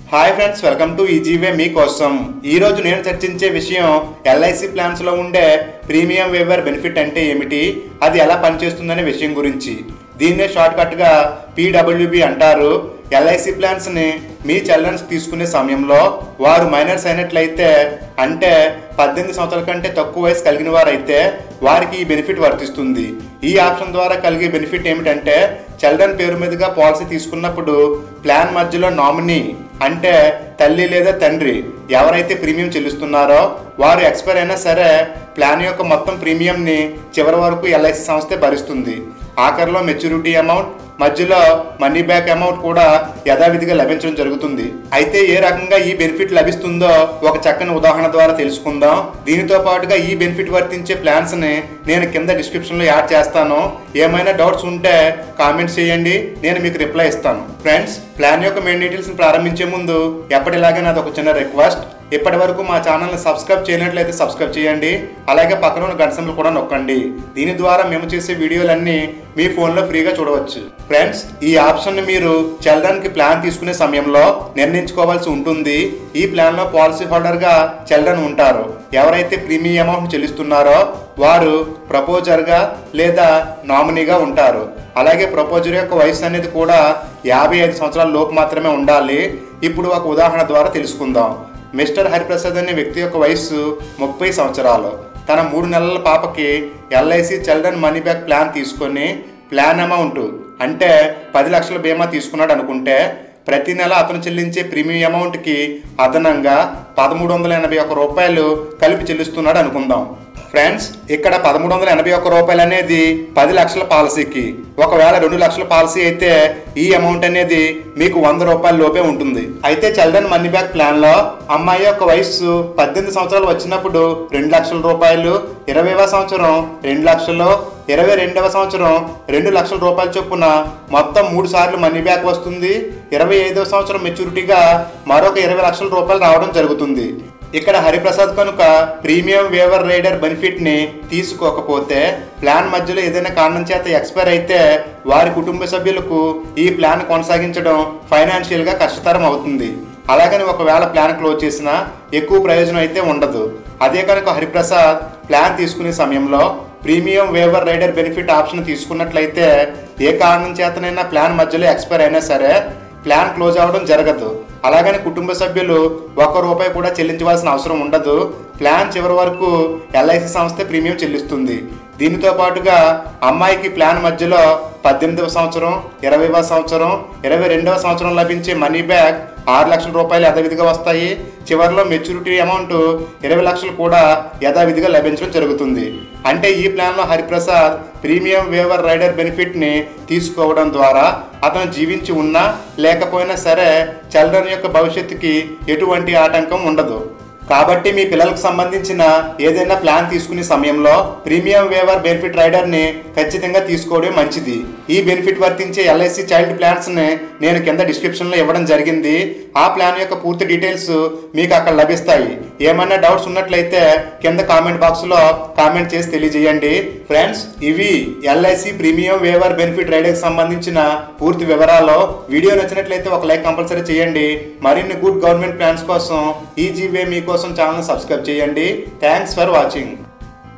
hi friends welcome to easy way మీకోసం ఈ రోజు నేను చర్చించే విషయం ఎల్ఐసి ప్లాన్స్ లో ఉండే ప్రీమియం వేవర్ బెనిఫిట్ అంటే ఏమిటి అది ఎలా పనిచేస్తుందనే విషయం గురించి దీన్నే షార్ట్ కట్ గా పీడబ్ల్యూబి అంటారు ఎల్ఐసి ప్లాన్స్ ని మీ చిల్డ్రన్స్ తీసుకునే సమయంలో వారు మైనర్స్ అయినట్లయితే అంటే పద్దెనిమిది సంవత్సరాల కంటే తక్కువ వయసు కలిగిన వారైతే వారికి ఈ బెనిఫిట్ వర్తిస్తుంది ఈ ఆప్షన్ ద్వారా కలిగే బెనిఫిట్ ఏమిటంటే చిల్డ్రన్ పేరు మీదుగా పాలసీ తీసుకున్నప్పుడు ప్లాన్ మధ్యలో నామినీ అంటే తల్లి లేదా తండ్రి ఎవరైతే ప్రీమియం చెల్లిస్తున్నారో వారు ఎక్స్పైర్ అయినా సరే ప్లాన్ యొక్క మొత్తం ప్రీమియంని చివరి వరకు ఎల్ఐసి సంస్థే భరిస్తుంది ఆఖరిలో మెచ్యూరిటీ అమౌంట్ మధ్యలో మనీ బ్యాక్ అమౌంట్ కూడా యథావిధిగా లభించడం జరుగుతుంది అయితే ఏ రకంగా ఈ బెనిఫిట్ లభిస్తుందో ఒక చక్కని ఉదాహరణ ద్వారా తెలుసుకుందాం దీనితో పాటుగా ఈ బెనిఫిట్ వర్తించే ప్లాన్స్ ని నేను కింద డిస్క్రిప్షన్ లో యాడ్ చేస్తాను ఏమైనా డౌట్స్ ఉంటే కామెంట్స్ చేయండి నేను మీకు రిప్లై ఇస్తాను ఫ్రెండ్స్ ప్లాన్ యొక్క మెయిన్ డీటెయిల్స్ ప్రారంభించే ముందు ఎప్పటిలాగే నాది ఒక చిన్న రిక్వెస్ట్ ఇప్పటి వరకు మా ఛానల్ని సబ్స్క్రైబ్ చేయనట్లయితే సబ్స్క్రైబ్ చేయండి అలాగే పక్కన ఉన్న గంట సింబల్ కూడా నొక్కండి దీని ద్వారా మేము చేసే వీడియోలన్నీ మీ ఫోన్లో ఫ్రీగా చూడవచ్చు ఫ్రెండ్స్ ఈ ఆప్షన్ని మీరు చిల్డ్రన్కి ప్లాన్ తీసుకునే సమయంలో నిర్ణయించుకోవాల్సి ఉంటుంది ఈ ప్లాన్లో పాలసీ హోల్డర్గా చిల్డ్రన్ ఉంటారు ఎవరైతే ప్రీమియం అమౌంట్ చెల్లిస్తున్నారో వారు ప్రపోజర్గా లేదా నామినీగా ఉంటారు అలాగే ప్రపోజర్ యొక్క వయసు అనేది కూడా యాభై ఐదు సంవత్సరాల లోపు మాత్రమే ఉండాలి ఇప్పుడు ఒక ఉదాహరణ ద్వారా తెలుసుకుందాం మిస్టర్ హరిప్రసాద్ అనే వ్యక్తి యొక్క వయస్సు ముప్పై సంవత్సరాలు తన మూడు నెలల పాపకి LIC children money back plan తీసుకొని ప్లాన్ అమౌంట్ అంటే పది లక్షల బీమా తీసుకున్నాడు అనుకుంటే ప్రతి నెల అతను చెల్లించే ప్రీమియం అమౌంట్కి అదనంగా పదమూడు వందల ఎనభై ఒక్క రూపాయలు కలిపి చెల్లిస్తున్నాడు అనుకుందాం ఫ్రెండ్స్ ఇక్కడ పదమూడు వందల ఎనభై ఒక్క రూపాయలు అనేది పది లక్షల పాలసీకి ఒకవేళ రెండు లక్షల పాలసీ అయితే ఈ అమౌంట్ అనేది మీకు వంద రూపాయల లోపే ఉంటుంది అయితే చిల్డ్రన్ మనీ బ్యాక్ ప్లాన్ లో అమ్మాయి యొక్క వయస్సు పద్దెనిమిది సంవత్సరాలు వచ్చినప్పుడు రెండు లక్షల రూపాయలు ఇరవైవ సంవత్సరం రెండు లక్షలు ఇరవై రెండవ సంవత్సరం రెండు లక్షల రూపాయల చొప్పున మొత్తం మూడు సార్లు మనీ బ్యాక్ వస్తుంది ఇరవై ఐదవ సంవత్సరం మెచ్యూరిటీగా మరొక ఇరవై లక్షల రూపాయలు రావడం జరుగుతుంది ఇక్కడ హరిప్రసాద్ కనుక ప్రీమియం వేవర్ రైడర్ బెనిఫిట్ ని తీసుకోకపోతే ప్లాన్ మధ్యలో ఏదైనా కారణం చేత ఎక్స్పైర్ అయితే వారి కుటుంబ సభ్యులకు ఈ ప్లాన్ కొనసాగించడం ఫైనాన్షియల్ గా కష్టతరం అవుతుంది అలాగని ఒకవేళ ప్లాన్ క్లోజ్ చేసినా ఎక్కువ ప్రయోజనం అయితే ఉండదు అదే కనుక హరిప్రసాద్ ప్లాన్ తీసుకునే సమయంలో premium waiver rider benefit option తీసుకున్నట్లయితే ఏ కారణం చేతనైనా ప్లాన్ మధ్యలో ఎక్స్పైర్ అయినా సరే ప్లాన్ క్లోజ్ అవ్వడం జరగదు అలాగని కుటుంబ సభ్యులు ఒక్క రూపాయి కూడా చెల్లించవలసిన అవసరం ఉండదు ప్లాన్ చివరి వరకు ఎల్ఐసి సంస్థ ప్రీమియం చెల్లిస్తుంది దీనితో పాటుగా అమ్మాయికి ప్లాన్ మధ్యలో పద్దెనిమిదవ సంవత్సరం ఇరవైవ సంవత్సరం ఇరవై రెండవ సంవత్సరం లభించే మనీ బ్యాక్ ఆరు లక్షల రూపాయలు యథావిధిగా వస్తాయి చివరిలో మెచ్యూరిటీ అమౌంట్ ఇరవై లక్షలు కూడా యథావిధిగా లభించడం జరుగుతుంది అంటే ఈ ప్లాన్లో హరిప్రసాద్ ప్రీమియం వేవర్ రైడర్ బెనిఫిట్ని తీసుకోవడం ద్వారా అతను జీవించి ఉన్నా లేకపోయినా సరే చిల్డ్రన్ యొక్క భవిష్యత్తుకి ఎటువంటి ఆటంకం ఉండదు కాబట్టి మీ పిల్లలకు సంబంధించిన ఏదైనా ప్లాన్ తీసుకునే సమయంలో ప్రీమియం వేవర్ బెనిఫిట్ రైడర్ ని ఖచ్చితంగా తీసుకోవడం మంచిది ఈ బెనిఫిట్ వర్తించే ఎల్ఐసి చైల్డ్ ప్లాన్స్ ని నేను కింద డిస్క్రిప్షన్ లో ఇవ్వడం జరిగింది ఆ ప్లాన్ యొక్క పూర్తి డీటెయిల్స్ మీకు అక్కడ లభిస్తాయి ఏమైనా డౌట్స్ ఉన్నట్లయితే కింద కామెంట్ బాక్స్ లో కామెంట్ చేసి తెలియజేయండి ఫ్రెండ్స్ ఇవి LIC premium waiver benefit rider సంబంధించిన పూర్తి వివరాలు వీడియో నచ్చినట్లయితే ఒక లైక్ కంపల్సరీ చేయండి మరిన్ని గుడ్ గవర్నమెంట్ ప్లాన్స్ కోసం ఈ జీవే మీకోసం ఛానల్ సబ్స్క్రైబ్ చేయండి థ్యాంక్స్ ఫర్ వాచింగ్